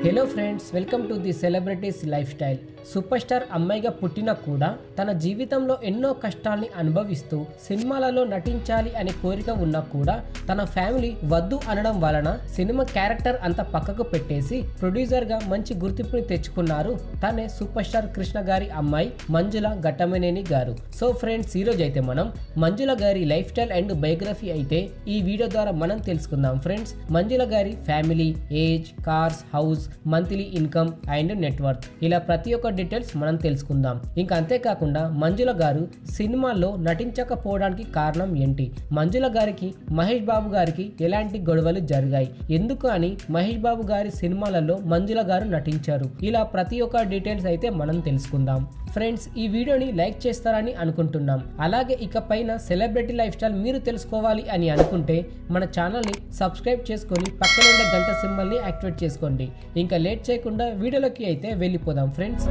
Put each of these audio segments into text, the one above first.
hello friends welcome to the celebrities lifestyle super star అమ్మాయిగా పుట్టినా కూడా తన జీవితంలో ఎన్నో కష్టాల్ని అనుభవిస్తూ సినిమాలలో నటించాలి అనే కోరిక ఉన్నా కూడా తన ఫ్యామిలీ వద్దు అనడం వలన సినిమా క్యారెక్టర్ అంతా పక్కకు పెట్టేసి ప్రొడ్యూసర్ గా మంచి గుర్తింపుని తెచ్చుకున్నారు తనే సూపర్ స్టార్ కృష్ణ గారి అమ్మాయి మంజుల ఘట్టమనేని గారు సో ఫ్రెండ్స్ ఈ రోజు అయితే మనం మంజుల గారి లైఫ్ స్టైల్ అండ్ బయోగ్రఫీ అయితే ఈ వీడియో ద్వారా మనం తెలుసుకుందాం ఫ్రెండ్స్ మంజుల గారి family age cars house monthly income and network ఇలా ప్రతి ఒక్క డీటెయిల్స్ మనం తెలుసుకుందాం ఇంకా అంతేకాకుండా మంజుల గారు సినిమాల్లో నటించకపోవడానికి కారణం ఏంటి మంజుల గారికి మహేష్ బాబు గారికి ఎలాంటి గొడవలు జరిగాయి ఎందుకు అని మహేష్ బాబు గారి సినిమాలలో మంజుల గారు నటించారు ఇలా ప్రతి ఒక్క డీటెయిల్స్ అయితే మనం తెలుసుకుందాం ఫ్రెండ్స్ ఈ వీడియోని లైక్ చేస్తారని అనుకుంటున్నాం అలాగే ఇక పైన సెలబ్రిటీ లైఫ్ స్టైల్ మీరు తెలుసుకోవాలి అని అనుకుంటే మన ఛానల్ని సబ్స్క్రైబ్ చేసుకొని పక్కన ఉండే గంట సింబల్ని యాక్టివేట్ చేసుకోండి ఇంకా లేట్ చేయకుండా వీడియోలోకి అయితే వెళ్ళిపోదాం friends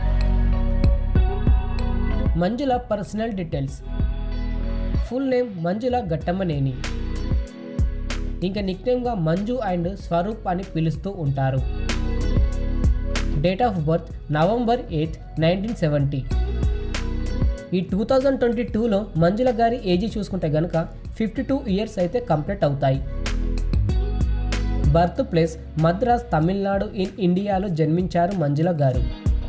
Manjula personal details full name Manjula Ghattamaneni ఇంకా నిక్నేమ్గా మంజు అండ్ స్వరూప్ అని పిలుస్తూ ఉంటారు date of birth November eighth nineteen seventy ఈ టూ థౌజండ్ ట్వంటీ టూలో మంజుల గారి ఏజీ చూసుకుంటే గనుక ఫిఫ్టీ టూ ఇయర్స్ అయితే కంప్లీట్ అవుతాయి birth place Madras Tamil Nadu in ఇండియాలో జన్మించారు మంజుల గారు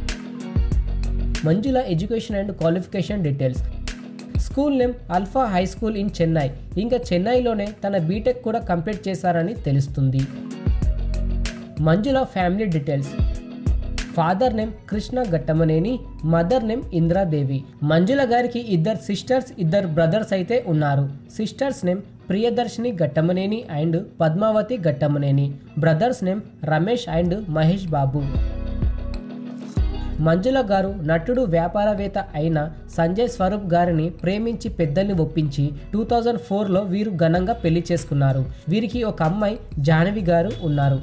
Manjula education and qualification details school name alpha high school in Chennai ఇంకా చెన్నైలోనే తన బీటెక్ కూడా కంప్లీట్ చేశారని తెలుస్తుంది Manjula family details father name Krishna Ghattamaneni mother name Indradevi Manjula గారికి ఇద్దరు సిస్టర్స్ ఇద్దరు బ్రదర్స్ అయితే ఉన్నారు sisters name Priyadarshini Ghattamaneni and Padmavathi Ghattamaneni brothers name Ramesh and Mahesh Babu Manjula garu నటుడు వ్యాపారవేత్త అయిన సంజయ్ స్వరూప్ గారిని ప్రేమించి పెద్దల్ని ఒప్పించి టూ థౌజండ్ ఫోర్లో వీరు ఘనంగా పెళ్లి చేసుకున్నారు వీరికి ఒక అమ్మాయి జాహ్నవి గారు ఉన్నారు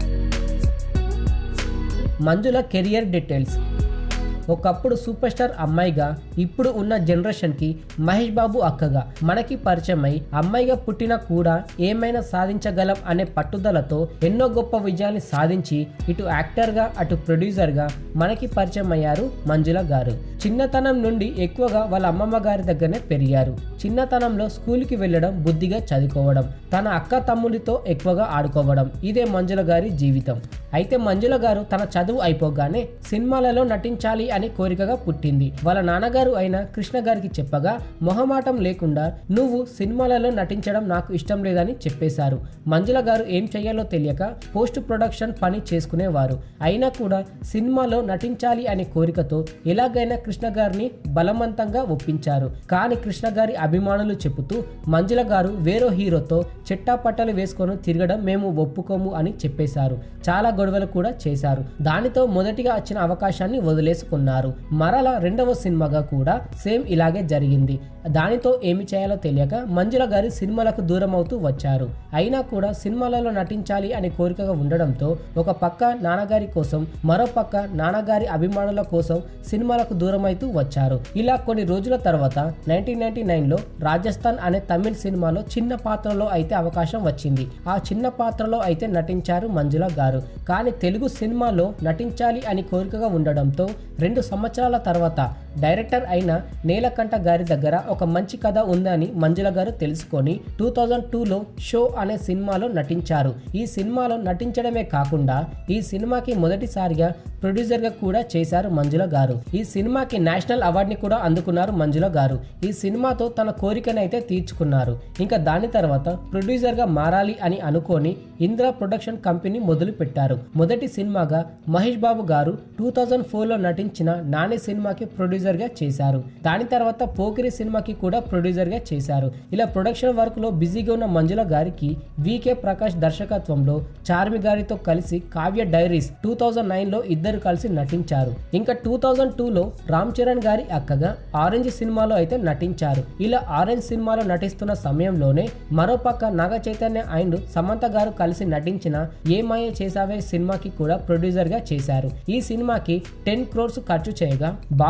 మంజుల కెరియర్ డీటెయిల్స్ ఒకప్పుడు సూపర్ స్టార్ అమ్మాయిగా ఇప్పుడు ఉన్న జనరేషన్కి మహేష్ బాబు అక్కగా మనకి పరిచయమై అమ్మాయిగా పుట్టినా కూడా ఏమైనా సాధించగలం అనే పట్టుదలతో ఎన్నో గొప్ప విజయాన్ని సాధించి ఇటు యాక్టర్గా అటు ప్రొడ్యూసర్గా మనకి పరిచయం అయ్యారు మంజుల గారు చిన్నతనం నుండి ఎక్కువగా వాళ్ళ అమ్మమ్మ గారి దగ్గరనే పెరిగారు చిన్నతనంలో స్కూల్కి వెళ్ళడం బుద్ధిగా చదువుకోవడం తన అక్క తమ్ముడితో ఎక్కువగా ఆడుకోవడం ఇదే మంజుల గారి జీవితం అయితే మంజుల గారు తన చదువు అయిపోగానే సినిమాలలో నటించాలి అని కోరికగా పుట్టింది వాళ్ళ నాన్నగారు అయిన కృష్ణ గారికి చెప్పగా మొహమాటం లేకుండా నువ్వు సినిమాలలో నటించడం నాకు ఇష్టం లేదని చెప్పేశారు మంజుల గారు ఏం చేయాలో తెలియక పోస్ట్ ప్రొడక్షన్ పని చేసుకునేవారు అయినా కూడా సినిమాలో నటించాలి అనే కోరికతో ఎలాగైనా కృష్ణ గారిని బలవంతంగా ఒప్పించారు కానీ కృష్ణ గారి అభిమానులు చెబుతూ మంజుల గారు వేరో హీరోతో చెట్టాపట్టలు వేసుకొని తిరగడం మేము ఒప్పుకోము అని చెప్పేశారు చాలా గొడవలు కూడా చేశారు దానితో మొదటిగా వచ్చిన అవకాశాన్ని వదిలేసుకున్నారు మరల రెండవ సినిమాగా కూడా సేమ్ ఇలాగే జరిగింది దానితో ఏమి చేయాలో తెలియక మంజుల గారి సినిమాలకు దూరం అవుతూ వచ్చారు అయినా కూడా సినిమాలలో నటించాలి అనే కోరికగా ఉండడంతో ఒక పక్క నాన్నగారి కోసం మరో పక్క నాన్నగారి అభిమానుల కోసం సినిమాలకు దూరం అవుతూ వచ్చారు ఇలా కొన్ని రోజుల తర్వాత నైన్టీన్ నైన్టీ నైన్లో రాజస్థాన్ అనే తమిళ సినిమాలో చిన్న పాత్రలో అయితే అవకాశం వచ్చింది ఆ చిన్న పాత్రలో అయితే నటించారు మంజుల గారు కానీ తెలుగు సినిమాలో నటించాలి అని కోరికగా ఉండడంతో రెండు సంవత్సరాల తర్వాత డైరెక్టర్ అయిన నీలకంఠ గారి దగ్గర ఒక మంచి కథ ఉందని మంజుల గారు తెలుసుకొని టూ థౌజండ్ టూలో షో అనే సినిమాలో నటించారు ఈ సినిమాలో నటించడమే కాకుండా ఈ సినిమాకి మొదటిసారిగా ప్రొడ్యూసర్గా కూడా చేశారు మంజుల గారు ఈ సినిమాకి నేషనల్ అవార్డుని కూడా అందుకున్నారు మంజుల గారు ఈ సినిమాతో తన కోరికనైతే తీర్చుకున్నారు ఇంకా దాని తర్వాత ప్రొడ్యూసర్గా మారాలి అని అనుకొని ఇంద్ర ప్రొడక్షన్ కంపెనీ మొదలు పెట్టారు మొదటి సినిమాగా మహేష్ బాబు గారు టూ థౌజండ్ ఫోర్లో నటించిన నాని సినిమాకి ప్రొడ్యూసర్గా చేశారు దాని తర్వాత పోకిరి సినిమాకి కూడా ప్రొడ్యూసర్గా చేశారు ఇలా ప్రొడక్షన్ వర్క్లో బిజీగా ఉన్న మంజుల గారికి వికే ప్రకాష్ దర్శకత్వంలో చార్మి గారితో కలిసి కావ్య డైరీస్ టూ థౌజండ్ నైన్లో ఇద్దరు కలిసి నటించారు ఇంకా టూ థౌజండ్ టూలో రామ్ చరణ్ గారి అక్కగా ఆరెంజ్ సినిమాలో అయితే నటించారు ఇలా ఆరెంజ్ సినిమాలో నటిస్తున్న సమయంలోనే మరోపక్క నాగ చైతన్య అండ్ సమంత గారు కలిసి నటించిన ఏ మాయ చేసావే సినిమాకి కూడా ప్రొడ్యూసర్ గా చేశారు ఈ సినిమాకి టెన్ క్రోర్స్ ఖర్చు చేయగా బాక్స్ ఆఫీస్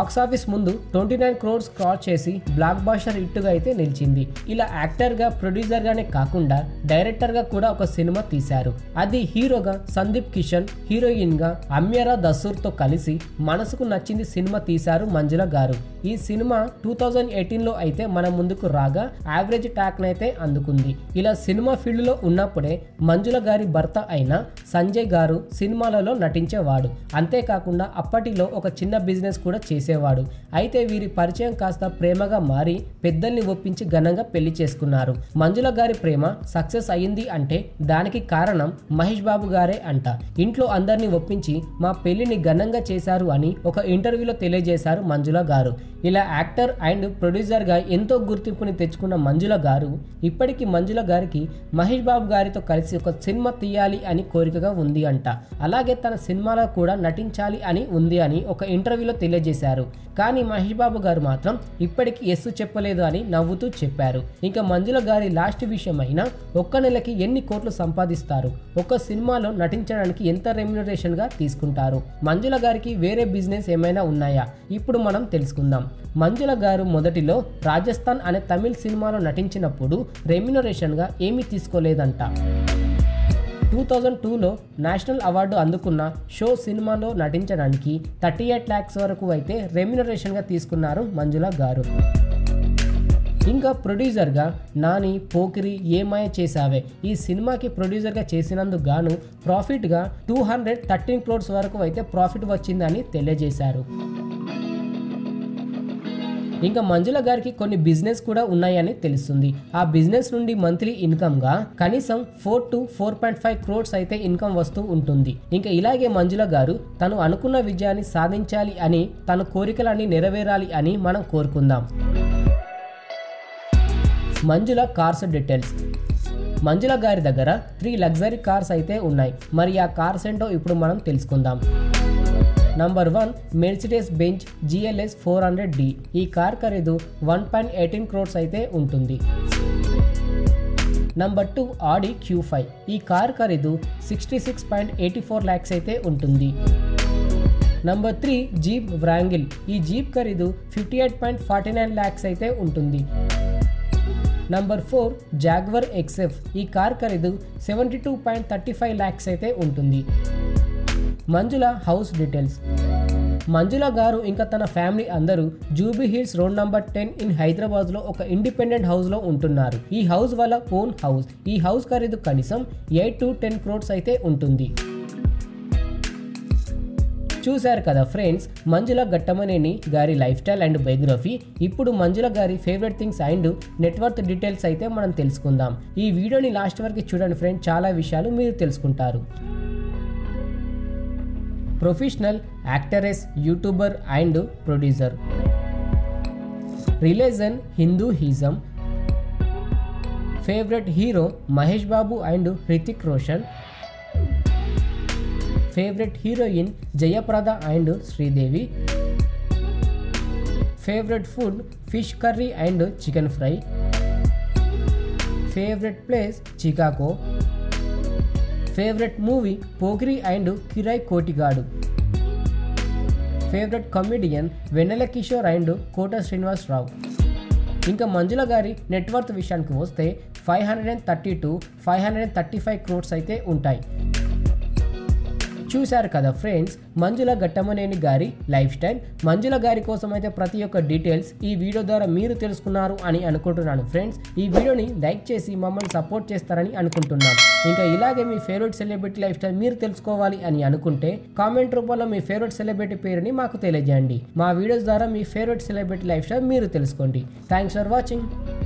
ఇయర్స్ ముందు ట్వంటీ నైన్ క్రోర్స్ క్రాస్ చేసి బ్లాక్ బాస్టర్ హిట్గా అయితే నిలిచింది ఇలా యాక్టర్గా ప్రొడ్యూసర్గానే కాకుండా డైరెక్టర్గా కూడా ఒక సినిమా తీశారు అది హీరోగా సందీప్ కిషన్ హీరోయిన్గా అమ్యరా దసూర్తో కలిసి మనసుకు నచ్చింది సినిమా తీశారు మంజుల గారు ఈ సినిమా టూ థౌజండ్ ఎయిటీన్లో అయితే మన ముందుకు రాగా యావరేజ్ ట్యాక్నైతే అందుకుంది ఇలా సినిమా ఫీల్డ్లో ఉన్నప్పుడే మంజుల గారి భర్త అయిన సంజయ్ గారు సినిమాలలో నటించేవాడు అంతేకాకుండా అప్పటిలో ఒక చిన్న బిజినెస్ కూడా చేసేవాడు అయితే వీరి పరిచయం కాస్త ప్రేమగా మారి పెద్దల్ని ఒప్పించి ఘనంగా పెళ్లి చేసుకున్నారు మంజుల గారి ప్రేమ సక్సెస్ అయ్యింది అంటే దానికి కారణం మహేష్ బాబు గారే అంట ఇంట్లో అందరినీ ఒప్పించి మా పెళ్లిని ఘనంగా చేశారు అని ఒక ఇంటర్వ్యూలో తెలియజేశారు మంజుల గారు ఇలా యాక్టర్ అండ్ ప్రొడ్యూసర్గా ఎంతో గుర్తింపుని తెచ్చుకున్న మంజుల గారు ఇప్పటికీ మంజుల గారికి మహేష్ బాబు గారితో కలిసి ఒక సినిమా తీయాలి అని కోరికగా ఉంది అంట అలాగే తన సినిమాలో కూడా నటించాలి అని ఉంది అని ఒక ఇంటర్వ్యూలో తెలియజేశారు కానీ మహేష్ బాబు గారు మాత్రం ఇప్పటికీ ఎస్సు చెప్పలేదు అని నవ్వుతూ చెప్పారు ఇంకా మంజుల గారి లాస్ట్ విషయం అయినా ఒక్క నెలకి ఎన్ని కోట్లు సంపాదిస్తారు ఒక సినిమాలో నటించడానికి ఎంత రెమ్యునరేషన్ గా తీసుకుంటారు మంజుల గారికి వేరే బిజినెస్ ఏమైనా ఉన్నాయా ఇప్పుడు మనం తెలుసుకుందాం మంజుల గారు మొదటిలో రాజస్థాన్ అనే తమిళ్ సినిమాలో నటించినప్పుడు రెమ్యునరేషన్ గా ఏమీ తీసుకోలేదంట టూ థౌజండ్ టూలో నేషనల్ అవార్డు అందుకున్న షో సినిమాలో నటించడానికి థర్టీ ఎయిట్ ల్యాక్స్ వరకు అయితే రెమ్యునరేషన్గా తీసుకున్నారు మంజుల గారు ఇంకా ప్రొడ్యూసర్గా నాని పోకిరి ఏమాయ చేసావే ఈ సినిమాకి ప్రొడ్యూసర్గా చేసినందుకు గాను ప్రాఫిట్గా టూ హండ్రెడ్ థర్టీన్ క్రోడ్స్ వరకు అయితే ప్రాఫిట్ వచ్చిందని తెలియజేశారు ఇంకా మంజుల గారికి కొన్ని బిజినెస్ కూడా ఉన్నాయని తెలుస్తుంది ఆ బిజినెస్ నుండి మంత్లీ ఇన్కమ్ గా కనీసం four to four point five crores అయితే ఇన్కమ్ వస్తూ ఉంటుంది ఇంకా ఇలాగే మంజుల గారు తను అనుకున్న విజయాన్ని సాధించాలి అని తన కోరికలన్నీ నెరవేరాలి అని మనం కోరుకుందాం మంజుల కార్స్ డీటెయిల్స్ మంజుల గారి దగ్గర త్రీ లగ్జరీ కార్స్ అయితే ఉన్నాయి మరి ఆ కార్స్ ఏంటో ఇప్పుడు మనం తెలుసుకుందాం number one Mercedes Benz GLS four hundred D ఈ కార్ ఖరీదు వన్ పాయింట్ ఎయిటీన్ క్రోడ్స్ అయితే ఉంటుంది number two Audi Q five ఈ కార్ ఖరీదు sixty six point eighty four lakhs అయితే ఉంటుంది నంబర్ త్రీ జీప్ వ్రాంగిల్ ఈ జీప్ ఖరీదు fifty eight point forty nine lakhs అయితే ఉంటుంది నంబర్ ఫోర్ జాగ్వర్ ఎక్స్ఎఫ్ ఈ కార్ ఖరీదు seventy two point thirty five lakhs అయితే ఉంటుంది మంజుల హౌస్ డీటెయిల్స్ మంజుల గారు ఇంకా తన ఫ్యామిలీ అందరూ Jubilee Hills road number ten in Hyderabad లో ఒక ఇండిపెండెంట్ హౌస్ లో ఉంటున్నారు ఈ హౌస్ వాళ్ళ ఓన్ హౌస్ ఈ హౌస్ ఖరీదు కనీసం ఎయిట్ టు టెన్ క్రోడ్స్ అయితే ఉంటుంది చూశారు కదా ఫ్రెండ్స్ మంజుల గట్టమనేని గారి లైఫ్ స్టైల్ అండ్ బయోగ్రఫీ ఇప్పుడు మంజుల గారి favourite things and net worth details అయితే మనం తెలుసుకుందాం ఈ వీడియోని లాస్ట్ వరకు చూడండి ఫ్రెండ్స్ చాలా విషయాలు మీరు తెలుసుకుంటారు professional actress YouTuber and producer religion Hinduism favourite hero Mahesh Babu and Hrithik Roshan favourite heroine Jayaprada and Sridevi favourite food fish curry and chicken fry favourite place Chicago favourite movie Pokiri and Kirayi Kotigadu favourite comedian Vennela Kishore and Kota Srinivasa Rao ఇంకా మంజుల గారి net worth విషయానికి వస్తే five hundred and thirty to five hundred and thirty five crores అయితే ఉంటాయి చూశారు కదా friends మంజుల గట్టమనేని గారి life style మంజుల గారి కోసం అయితే ప్రతి ఒక్క డీటెయిల్స్ ఈ వీడియో ద్వారా మీరు తెలుసుకున్నారు అని అనుకుంటున్నాను ఫ్రెండ్స్ ఈ వీడియోని లైక్ చేసి మమ్మల్ని సపోర్ట్ చేస్తారని అనుకుంటున్నాను ఇంకా ఇలాగే మీ ఫేవరెట్ సెలబ్రిటీ లైఫ్ స్టైల్ మీరు తెలుసుకోవాలి అని అనుకుంటే కామెంట్ రూపంలో మీ ఫేవరెట్ సెలబ్రిటీ పేరుని మాకు తెలియజేయండి మా వీడియోస్ ద్వారా మీ ఫేవరెట్ సెలబ్రిటీ లైఫ్ స్టైల్ మీరు తెలుసుకోండి థ్యాంక్స్ ఫర్ వాచింగ్